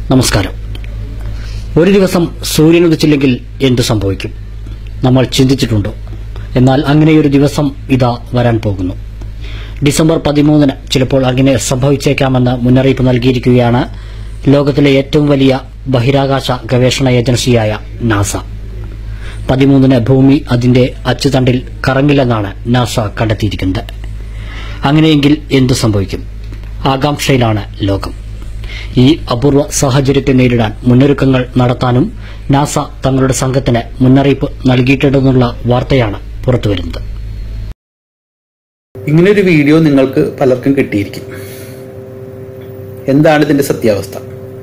നമസ്കാരം ഒരു ദിവസം സൂര്യൻ ഉദിച്ചില്ലെങ്കിൽ എന്തു സംഭവിക്കും നമ്മൾ ചിന്തിച്ചിട്ടുണ്ടോ എന്നാൽ അങ്ങനെയൊരു ദിവസം ഇതാ വരാൻ പോകുന്നു ഡിസംബർ പതിമൂന്നിന് ചിലപ്പോൾ അങ്ങനെ സംഭവിച്ചേക്കാമെന്ന് മുന്നറിയിപ്പ് നൽകിയിരിക്കുകയാണ് ലോകത്തിലെ ഏറ്റവും വലിയ ബഹിരാകാശ ഗവേഷണ ഏജൻസിയായ നാസ പതിമൂന്നിന് ഭൂമി അതിന്റെ അച്ചുതണ്ടിൽ കറങ്ങില്ലെന്നാണ് നാസ കണ്ടെത്തിയിരിക്കുന്നത് അങ്ങനെയെങ്കിൽ എന്തു സംഭവിക്കും ആകാംക്ഷയിലാണ് ലോകം ഈ അപൂർവ സാഹചര്യത്തെ നേരിടാൻ മുന്നൊരുക്കങ്ങൾ നടത്താനും നാസ തങ്ങളുടെ സംഘത്തിന് മുന്നറിയിപ്പ് നൽകിയിട്ടുണ്ടെന്നുള്ള വാർത്തയാണ് പുറത്തുവരുന്നത് ഇങ്ങനൊരു വീഡിയോ നിങ്ങൾക്ക് പലർക്കും കിട്ടിയിരിക്കും എന്താണ് ഇതിന്റെ സത്യാവസ്ഥ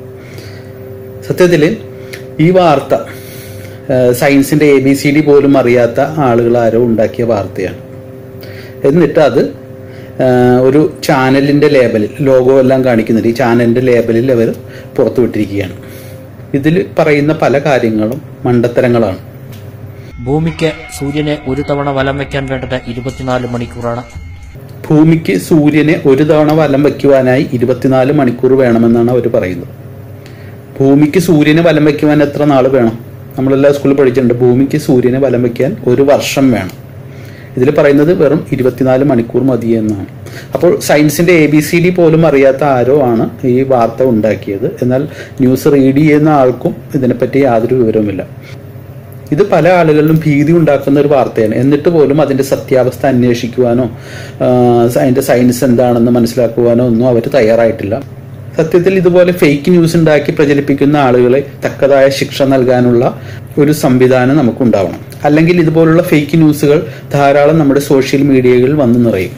സത്യത്തിൽ ഈ വാർത്ത ആ, സയൻസിന്റെ എ ബി സി ഡി പോലും അറിയാത്ത ആളുകൾ ആരോ ഉണ്ടാക്കിയ വാർത്തയാണ് എന്നിട്ട് അത് ആ, ഒരു ചാനലിന്റെ ലേബലിൽ ലോഗോ എല്ലാം കാണിക്കുന്നുണ്ട് ഈ ചാനലിന്റെ ലേബലിൽ അവർ പുറത്തുവിട്ടിരിക്കുകയാണ് ഇതിൽ പറയുന്ന പല കാര്യങ്ങളും മണ്ടത്തരങ്ങളാണ് ഭൂമിക്ക് സൂര്യനെ ഒരു തവണ വലം വയ്ക്കാൻ വേണ്ടത് ഇരുപത്തിനാല് മണിക്കൂറാണ് ഭൂമിക്ക് സൂര്യനെ ഒരു തവണ വലം വയ്ക്കുവാനായി ഇരുപത്തിനാല് മണിക്കൂർ വേണമെന്നാണ് അവർ പറയുന്നത് ഭൂമിക്ക് സൂര്യനെ വലം വയ്ക്കുവാൻ എത്ര നാൾ വേണം നമ്മളെല്ലാം സ്കൂളിൽ പഠിച്ചിട്ടുണ്ട് ഭൂമിക്ക് സൂര്യനെ വലം വയ്ക്കാൻ ഒരു വർഷം വേണം ഇതിൽ പറയുന്നത് വെറും ഇരുപത്തിനാല് മണിക്കൂർ മതി എന്നാണ് അപ്പോൾ സയൻസിന്റെ എ ബി സി ഡി പോലും അറിയാത്ത ആരോ ആണ് ഈ വാർത്ത ഉണ്ടാക്കിയത് എന്നാൽ ന്യൂസ് റീഡ് ചെയ്യുന്ന ആൾക്കും ഇതിനെപ്പറ്റി യാതൊരു വിവരവുമില്ല ഇത് പല ആളുകളിലും ഭീതി ഉണ്ടാക്കുന്ന ഒരു വാർത്തയാണ് എന്നിട്ട് പോലും അതിന്റെ സത്യാവസ്ഥ അന്വേഷിക്കുവാനോ ആ, അതിന്റെ സയൻസ് എന്താണെന്ന് മനസ്സിലാക്കുവാനോ ഒന്നും അവർ തയ്യാറായിട്ടില്ല സത്യത്തിൽ ഇതുപോലെ ഫേക്ക് ന്യൂസ് ഉണ്ടാക്കി പ്രചരിപ്പിക്കുന്ന ആളുകളെ തക്കതായ ശിക്ഷ നൽകാനുള്ള ഒരു സംവിധാനം നമുക്കുണ്ടാവണം അല്ലെങ്കിൽ ഇതുപോലുള്ള ഫേക്ക് ന്യൂസുകൾ ധാരാളം നമ്മുടെ സോഷ്യൽ മീഡിയകളിൽ വന്നു നിറയും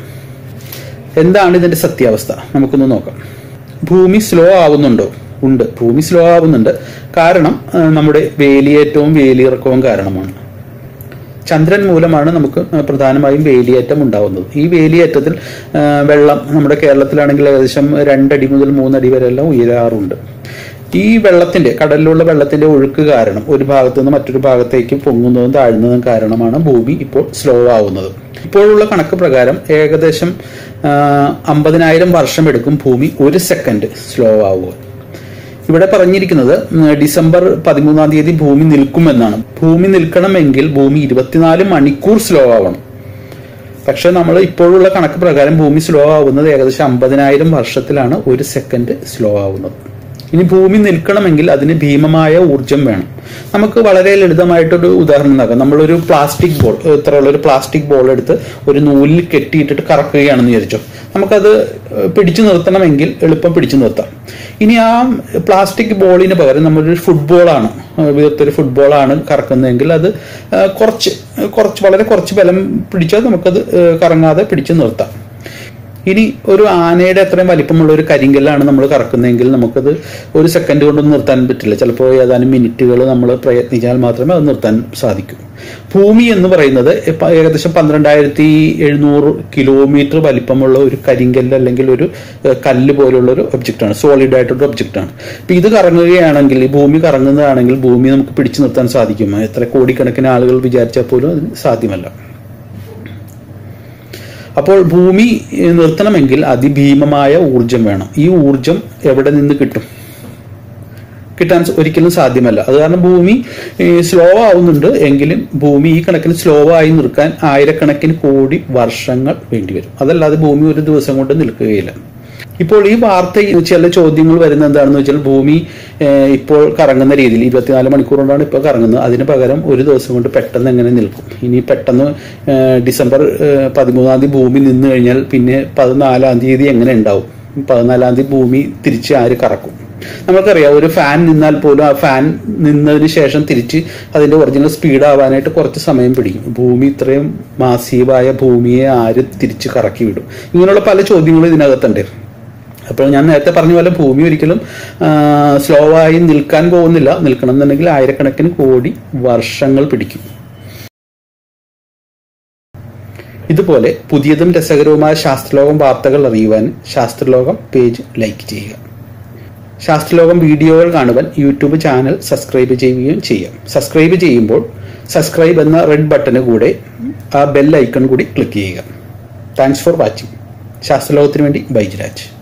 എന്താണ് ഇതിന്റെ സത്യാവസ്ഥ നമുക്കൊന്ന് നോക്കാം ഭൂമി സ്ലോ ആവുന്നുണ്ടോ ഉണ്ട് ഭൂമി സ്ലോ ആവുന്നുണ്ട് കാരണം ആ, നമ്മുടെ വേലിയേറ്റവും വേലിയിറക്കവും കാരണമാണ് ചന്ദ്രൻ മൂലമാണ് നമുക്ക് പ്രധാനമായും വേലിയേറ്റം ഉണ്ടാവുന്നത് ഈ വേലിയേറ്റത്തിൽ ആ, വെള്ളം നമ്മുടെ കേരളത്തിലാണെങ്കിൽ ഏകദേശം രണ്ടടി മുതൽ മൂന്നടി വരെ എല്ലാം ഉയരാറുണ്ട് ഈ വെള്ളത്തിന്റെ കടലിലുള്ള വെള്ളത്തിന്റെ ഒഴുക്ക് കാരണം ഒരു ഭാഗത്തു നിന്ന് മറ്റൊരു ഭാഗത്തേക്ക് പൊങ്ങുന്നതും താഴുന്നതും കാരണമാണ് ഭൂമി ഇപ്പോൾ സ്ലോ ആവുന്നത് ഇപ്പോഴുള്ള കണക്ക് പ്രകാരം ഏകദേശം ആ, അമ്പതിനായിരം വർഷം എടുക്കും ഭൂമി ഒരു സെക്കൻഡ് സ്ലോ ആവുക ഇവിടെ പറഞ്ഞിരിക്കുന്നത് ഉം, ഡിസംബർ പതിമൂന്നാം തീയതി ഭൂമി നിൽക്കുമെന്നാണ് ഭൂമി നിൽക്കണമെങ്കിൽ ഭൂമി ഇരുപത്തിനാല് മണിക്കൂർ സ്ലോ ആവണം പക്ഷെ നമ്മൾ ഇപ്പോഴുള്ള കണക്ക് പ്രകാരം ഭൂമി സ്ലോ ആവുന്നത് ഏകദേശം അമ്പതിനായിരം വർഷത്തിലാണ് ഒരു സെക്കൻഡ് സ്ലോ ആവുന്നത് ഇനി ഭൂമി നിൽക്കണമെങ്കിൽ അതിന് ഭീമമായ ഊർജം വേണം നമുക്ക് വളരെ ലളിതമായിട്ടൊരു ഉദാഹരണം നൽകാം നമ്മളൊരു പ്ലാസ്റ്റിക് ബോൾ ഇത്രയുള്ള ഒരു പ്ലാസ്റ്റിക് ബോൾ എടുത്ത് ഒരു നൂലിൽ കെട്ടിയിട്ടിട്ട് കറക്കുകയാണെന്ന് വിചാരിച്ചോ നമുക്കത് ഏഹ്, പിടിച്ചു നിർത്തണമെങ്കിൽ എളുപ്പം പിടിച്ചു നിർത്താം ഇനി ആ പ്ലാസ്റ്റിക് ബോളിന് പകരം നമ്മളൊരു ഫുട്ബോളാണ് വീർത്തൊരു ഫുട്ബോളാണ് കറക്കുന്നതെങ്കിൽ അത് ഏഹ്, കുറച്ച് കുറച്ച് വളരെ കുറച്ച് ബലം പിടിച്ചാൽ നമുക്കത് ഏഹ്, കറങ്ങാതെ പിടിച്ചു നിർത്താം ഇനി ഒരു ആനയുടെ അത്രയും വലിപ്പമുള്ള ഒരു കരിങ്കല്ലാണ് നമ്മൾ കറക്കുന്നതെങ്കിൽ നമുക്കത് ഒരു സെക്കൻഡ് കൊണ്ടൊന്നും നിർത്താൻ പറ്റില്ല ചിലപ്പോൾ ഏതാനും മിനിറ്റുകൾ നമ്മൾ പ്രയത്നിച്ചാൽ മാത്രമേ അത് നിർത്താൻ സാധിക്കൂ ഭൂമി എന്ന് പറയുന്നത് ഇപ്പ ഏകദേശം പന്ത്രണ്ടായിരത്തി എഴുന്നൂറ് കിലോമീറ്റർ വലിപ്പമുള്ള ഒരു കരിങ്കല്ല് അല്ലെങ്കിൽ ഒരു ഏഹ്, കല്ല് പോലുള്ള ഒരു ഒബ്ജക്റ്റാണ് സോളിഡ് ആയിട്ടൊരു ഒബ്ജക്റ്റാണ് ഇപ്പൊ ഇത് കറങ്ങുകയാണെങ്കിൽ ഈ ഭൂമി കറങ്ങുന്നതാണെങ്കിൽ ഭൂമി നമുക്ക് പിടിച്ചു നിർത്താൻ സാധിക്കും എത്ര കോടിക്കണക്കിന് ആളുകൾ വിചാരിച്ചാൽ പോലും അതിന് സാധ്യമല്ല അപ്പോൾ ഭൂമി ഏഹ്, നിർത്തണമെങ്കിൽ അതിഭീമമായ ഊർജം വേണം ഈ ഊർജം എവിടെ നിന്ന് കിട്ടും കിട്ടാൻ സ- ഒരിക്കലും സാധ്യമല്ല അത് കാരണം ഭൂമി സ്ലോ ആവുന്നുണ്ട് എങ്കിലും ഭൂമി ഈ കണക്കിന് സ്ലോ ആയി നിൽക്കാൻ ആയിരക്കണക്കിന് കോടി വർഷങ്ങൾ വേണ്ടിവരും അതല്ലാതെ ഭൂമി ഒരു ദിവസം കൊണ്ട് നിൽക്കുകയില്ല ഇപ്പോൾ ഈ വാർത്തയിൽ ചില ചോദ്യങ്ങൾ വരുന്നത് എന്താണെന്ന് വെച്ചാൽ ഭൂമി ഏഹ്, ഇപ്പോൾ കറങ്ങുന്ന രീതിയിൽ ഇരുപത്തിനാല് മണിക്കൂർ കൊണ്ടാണ് ഇപ്പോൾ കറങ്ങുന്നത് അതിന് പകരം ഒരു ദിവസം കൊണ്ട് പെട്ടെന്ന് എങ്ങനെ നിൽക്കും ഇനി പെട്ടെന്ന് ഏഹ്, ഡിസംബർ ഏഹ്, പതിമൂന്നാം തീയതി ഭൂമി നിന്ന് കഴിഞ്ഞാൽ പിന്നെ പതിനാലാം തീയതി എങ്ങനെ ഉണ്ടാവും പതിനാലാം തീയതി ഭൂമി തിരിച്ച് ആര് കറക്കും നമുക്കറിയാം ഒരു ഫാൻ നിന്നാൽ പോലും ആ ഫാൻ നിന്നതിന് ശേഷം തിരിച്ച് അതിന്റെ ഒറിജിനൽ സ്പീഡ് ആവാനായിട്ട് കുറച്ച് സമയം പിടിക്കും ഭൂമി ഇത്രയും മാസീവായ ഭൂമിയെ ആര് തിരിച്ച് കറക്കി വിടും ഇങ്ങനെയുള്ള പല ചോദ്യങ്ങളും ഇതിനകത്തുണ്ട് അപ്പോൾ ഞാൻ നേരത്തെ പറഞ്ഞ പോലെ ഭൂമി ഒരിക്കലും സ്ലോ ആയി നിൽക്കാൻ പോകുന്നില്ല നിൽക്കണം എന്നുണ്ടെങ്കിൽ ആയിരക്കണക്കിന് കോടി വർഷങ്ങൾ പിടിക്കും ഇതുപോലെ പുതിയതും രസകരവുമായ ശാസ്ത്രലോകം വാർത്തകൾ അറിയുവാൻ ശാസ്ത്രലോകം പേജ് ലൈക്ക് ചെയ്യുക ശാസ്ത്രലോകം വീഡിയോകൾ കാണുവാൻ യൂട്യൂബ് ചാനൽ സബ്സ്ക്രൈബ് ചെയ്യുകയും ചെയ്യാം സബ്സ്ക്രൈബ് ചെയ്യുമ്പോൾ സബ്സ്ക്രൈബ് എന്ന റെഡ് ബട്ടന് കൂടെ ആ ബെൽ ഐക്കൺ കൂടി ക്ലിക്ക് ചെയ്യുക താങ്ക്സ് ഫോർ വാച്ചിങ് ശാസ്ത്രലോകത്തിന് വേണ്ടി ബൈജരാജ്